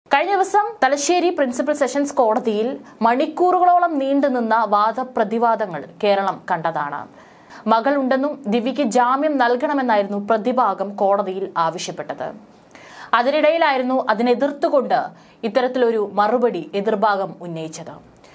കഴിഞ്ഞ ദിവസം Thalassery principal sessions കോടതിയിൽ മണിക്കൂറുകളോളം നീണ്ടുനിന്ന വാദപ്രതിവാദങ്ങൾ കേരളം കണ്ടതാണ് മകളുണ്ടെന്നും ദിവ്യയ്ക്ക് ജാമ്യം നൽകണമെന്നായിരുന്നു പ്രതിഭാഗം കോടതിയിൽ ആവശ്യപ്പെട്ടത് അതിനിടയിലായിരുന്നു അതിനെതിർത്തുകൊണ്ട് ഇത്തരത്തിലൊരു മറുപടി എതിർഭാഗം ഉന്നയിച്ചത്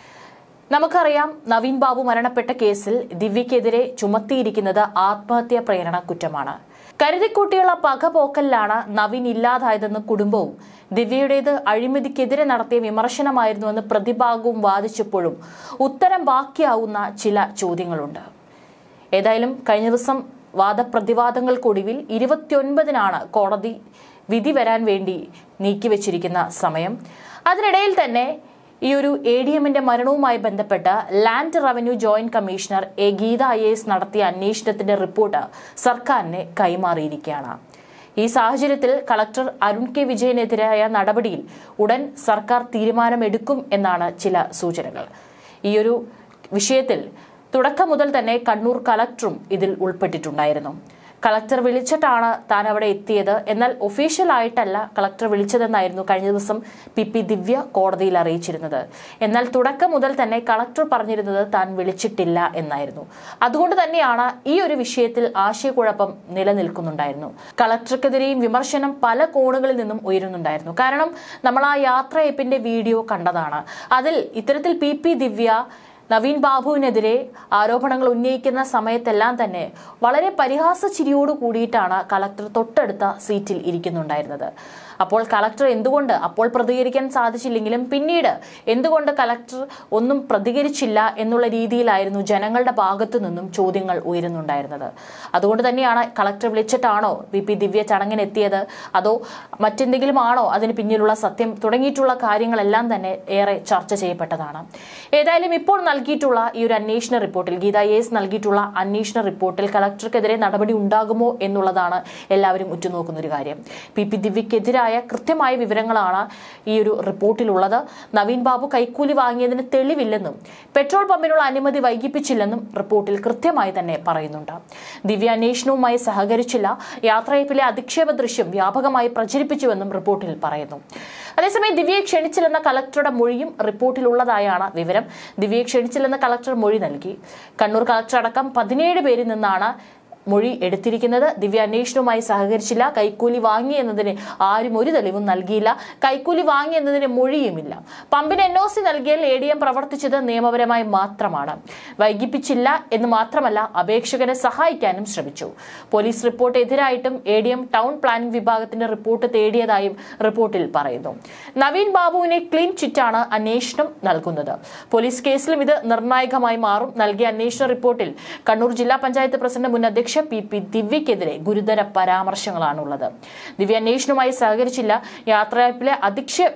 നമുക്കറിയാം നവീൻ ബാബു മരണപ്പെട്ട കേസിൽ ദിവ്യക്കെതിരെ ചുമത്തിയിരിക്കുന്നത് ആത്മഹത്യാ പ്രേരണ കുറ്റമാണ് കരുതിക്കൂട്ടിയുള്ള പകപോക്കലിലാണ് നവീൻ ഇല്ലാതായതെന്ന് കുടുംബവും ദിവ്യയുടേത് അഴിമതിക്കെതിരെ നടത്തിയ വിമർശനമായിരുന്നുവെന്ന് പ്രതിഭാഗവും വാദിച്ചപ്പോഴും ഉത്തരം ബാക്കിയാവുന്ന ചില ചോദ്യങ്ങളുണ്ട് ഏതായാലും കഴിഞ്ഞ ദിവസം വാദപ്രതിവാദങ്ങൾക്കൊടുവിൽ ഇരുപത്തിയൊൻപതിനാണ് കോടതി വിധി വരാൻ വേണ്ടി നീക്കിവെച്ചിരിക്കുന്ന സമയം അതിനിടയിൽ തന്നെ ഈ ഒരു എ ഡി എമ്മിന്റെ മരണവുമായി ബന്ധപ്പെട്ട് land revenue joint commissioner A Geetha I S നടത്തിയ അന്വേഷണത്തിന്റെ റിപ്പോർട്ട് സർക്കാരിന് കൈമാറിയിരിക്കുകയാണ് ഈ സാഹചര്യത്തിൽ കളക്ടർ അരുൺ കെ വിജയനെതിരായ നടപടിയിൽ ഉടൻ സർക്കാർ തീരുമാനമെടുക്കും എന്നാണ് ചില സൂചനകൾ ഈ ഒരു വിഷയത്തിൽ തുടക്കം മുതൽ തന്നെ കണ്ണൂർ കളക്ടറും ഇതിൽ ഉൾപ്പെട്ടിട്ടുണ്ടായിരുന്നു കളക്ടർ വിളിച്ചിട്ടാണ് താൻ അവിടെ എത്തിയത് എന്നാൽ ഒഫീഷ്യൽ ആയിട്ടല്ല കളക്ടർ വിളിച്ചതെന്നായിരുന്നു കഴിഞ്ഞ ദിവസം പി പി ദിവ്യ കോടതിയിൽ അറിയിച്ചിരുന്നത് എന്നാൽ തുടക്കം മുതൽ തന്നെ കളക്ടർ പറഞ്ഞിരുന്നത് താൻ വിളിച്ചിട്ടില്ല എന്നായിരുന്നു അതുകൊണ്ട് തന്നെയാണ് ഈ ഒരു വിഷയത്തിൽ ആശയക്കുഴപ്പം നിലനിൽക്കുന്നുണ്ടായിരുന്നു കളക്ടർക്കെതിരെയും വിമർശനം പല കോണുകളിൽ നിന്നും ഉയരുന്നുണ്ടായിരുന്നു കാരണം നമ്മൾ ആ യാത്രയപ്പിന്റെ വീഡിയോ കണ്ടതാണ് അതിൽ ഇത്തരത്തിൽ പി പി ദിവ്യ നവീൻ ബാബുവിനെതിരെ ആരോപണങ്ങൾ ഉന്നയിക്കുന്ന സമയത്തെല്ലാം തന്നെ വളരെ പരിഹാസ ചിരിയോട് കൂടിയിട്ടാണ് കളക്ടർ തൊട്ടടുത്ത സീറ്റിൽ ഇരിക്കുന്നുണ്ടായിരുന്നത് അപ്പോൾ കളക്ടർ എന്തുകൊണ്ട് അപ്പോൾ പ്രതികരിക്കാൻ സാധിച്ചില്ലെങ്കിലും പിന്നീട് എന്തുകൊണ്ട് കളക്ടർ ഒന്നും പ്രതികരിച്ചില്ല എന്നുള്ള രീതിയിലായിരുന്നു ജനങ്ങളുടെ ഭാഗത്തു നിന്നും ചോദ്യങ്ങൾ ഉയരുന്നുണ്ടായിരുന്നത് അതുകൊണ്ട് തന്നെയാണ് കളക്ടർ വിളിച്ചിട്ടാണോ വി പി ദിവ്യ ചടങ്ങിനെത്തിയത് അതോ മറ്റെന്തെങ്കിലും ആണോ അതിന് പിന്നിലുള്ള സത്യം തുടങ്ങിയിട്ടുള്ള കാര്യങ്ങളെല്ലാം തന്നെ ഏറെ ചർച്ച ചെയ്യപ്പെട്ടതാണ് ഏതായാലും ഇപ്പോൾ നൽകിയിട്ടുള്ള ഈ ഒരു അന്വേഷണ റിപ്പോർട്ടിൽ ഗീത എസ് നൽകിയിട്ടുള്ള അന്വേഷണ റിപ്പോർട്ടിൽ കളക്ടർക്കെതിരെ നടപടി ഉണ്ടാകുമോ എന്നുള്ളതാണ് എല്ലാവരും ഉറ്റുനോക്കുന്ന ഒരു കാര്യം പി പി ദിവ്യക്കെതിരായ കൃത്യമായ വിവരങ്ങളാണ് ഈ ഒരു റിപ്പോർട്ടിലുള്ളത് നവീൻ ബാബു കൈക്കൂലി വാങ്ങിയതിന് തെളിവില്ലെന്നും പെട്രോൾ പമ്പിനുള്ള അനുമതി വൈകിപ്പിച്ചില്ലെന്നും റിപ്പോർട്ടിൽ കൃത്യമായി തന്നെ പറയുന്നുണ്ട് ദിവ്യ അന്വേഷണവുമായി സഹകരിച്ചില്ല യാത്രയപ്പിലെ അധിക്ഷേപ ദൃശ്യം വ്യാപകമായി പ്രചരിപ്പിച്ചുവെന്നും റിപ്പോർട്ടിൽ പറയുന്നു അതേസമയം ദിവ്യയെ ക്ഷണിച്ചില്ലെന്ന കളക്ടറുടെ മൊഴിയും റിപ്പോർട്ടിലുള്ളതായാണ് വിവരം ദിവ്യയെ ക്ഷണിച്ചില്ലെന്ന കളക്ടർ മൊഴി നൽകി കണ്ണൂർ കളക്ടർ അടക്കം പതിനേഴ് പേരിൽ നിന്നാണ് മൊഴി എടുത്തിരിക്കുന്നത് ദിവ്യ അന്വേഷണവുമായി സഹകരിച്ചില്ല കൈക്കൂലി വാങ്ങി എന്നതിന് ആരും ഒരു തെളിവും നൽകിയില്ല കൈക്കൂലി വാങ്ങി എന്നതിന് മൊഴിയുമില്ല പമ്പിന് എൻ ഒ സി നൽകിയാൽ എ ഡി എം പ്രവർത്തിച്ചത് നിയമപരമായി മാത്രമാണ് വൈകിപ്പിച്ചില്ല എന്ന് മാത്രമല്ല അപേക്ഷകനെ സഹായിക്കാനും ശ്രമിച്ചു പോലീസ് റിപ്പോർട്ട് എതിരായിട്ടും A D M town planning വിഭാഗത്തിന്റെ റിപ്പോർട്ട് തേടിയതായും റിപ്പോർട്ടിൽ പറയുന്നു നവീൻ ബാബുവിനെ ക്ലീൻ ചിറ്റാണ് അന്വേഷണം നൽകുന്നത് പോലീസ് കേസിലും ഇത് നിർണായകമായി മാറും നൽകിയ അന്വേഷണ റിപ്പോർട്ടിൽ കണ്ണൂർ ജില്ലാ പഞ്ചായത്ത് പ്രസിഡന്റ് മുൻ അധ്യക്ഷ പി പി ദിവ്യക്കെതിരെ ഗുരുതര പരാമർശങ്ങളാണുള്ളത് ദിവ്യ അന്വേഷണവുമായി സഹകരിച്ചില്ല യാത്രയപ്പിലെ അധിക്ഷേ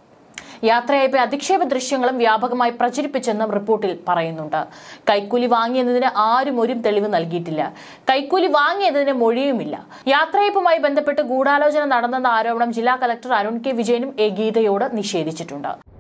യാത്രയയപ്പ് അധിക്ഷേപ ദൃശ്യങ്ങളും വ്യാപകമായി പ്രചരിപ്പിച്ചെന്നും റിപ്പോർട്ടിൽ പറയുന്നുണ്ട് കൈക്കൂലി വാങ്ങിയതിന് ആരും ഒരു തെളിവ് നൽകിയിട്ടില്ല കൈക്കൂലി വാങ്ങിയതിന് മൊഴിയുമില്ല യാത്രയയപ്പുമായി ബന്ധപ്പെട്ട് ഗൂഢാലോചന നടന്നെന്ന ആരോപണം ജില്ലാ കലക്ടർ അരുൺ കെ വിജയനും എ ഗീതയോട് നിഷേധിച്ചിട്ടുണ്ട്